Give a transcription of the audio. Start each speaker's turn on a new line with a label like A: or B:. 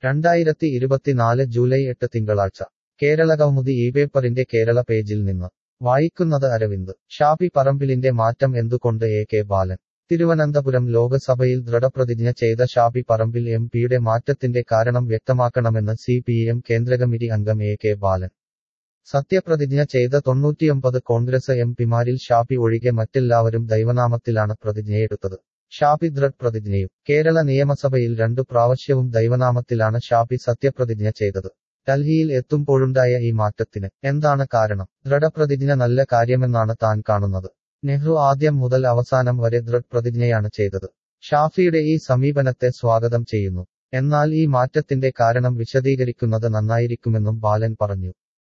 A: രണ്ടായിരത്തി ഇരുപത്തിനാല് ജൂലൈ എട്ട് തിങ്കളാഴ്ച കേരളകൗമുദി ഈ പേപ്പറിന്റെ കേരള പേജിൽ നിന്ന് വായിക്കുന്നത് അരവിന്ദ് ഷാഫി പറമ്പിലിന്റെ മാറ്റം എന്തുകൊണ്ട് എ കെ ബാലൻ തിരുവനന്തപുരം ലോകസഭയിൽ ദൃഢപ്രതിജ്ഞ ചെയ്ത ഷാഫി പറമ്പിൽ എം പിയുടെ മാറ്റത്തിന്റെ കാരണം വ്യക്തമാക്കണമെന്ന് സി പി എം കേന്ദ്രകമ്മിറ്റി അംഗം എ കെ ബാലൻ സത്യപ്രതിജ്ഞ ചെയ്ത തൊണ്ണൂറ്റിയൊമ്പത് കോൺഗ്രസ് എം പിമാരിൽ ഷാഫി ഒഴികെ മറ്റെല്ലാവരും ദൈവനാമത്തിലാണ് പ്രതിജ്ഞയെടുത്തത് ഷാഫി ദൃഢ് പ്രതിജ്ഞയും കേരള നിയമസഭയിൽ രണ്ടു പ്രാവശ്യവും ദൈവനാമത്തിലാണ് ഷാഫി സത്യപ്രതിജ്ഞ ചെയ്തത് ഡൽഹിയിൽ എത്തുമ്പോഴുണ്ടായ ഈ മാറ്റത്തിന് എന്താണ് കാരണം ദൃഢപ്രതിജ്ഞ നല്ല കാര്യമെന്നാണ് താൻ കാണുന്നത് നെഹ്റു ആദ്യം മുതൽ അവസാനം വരെ ദൃഢ് പ്രതിജ്ഞയാണ് ചെയ്തത് ഷാഫിയുടെ ഈ സമീപനത്തെ സ്വാഗതം ചെയ്യുന്നു എന്നാൽ ഈ മാറ്റത്തിന്റെ കാരണം വിശദീകരിക്കുന്നത് നന്നായിരിക്കുമെന്നും ബാലൻ പറഞ്ഞു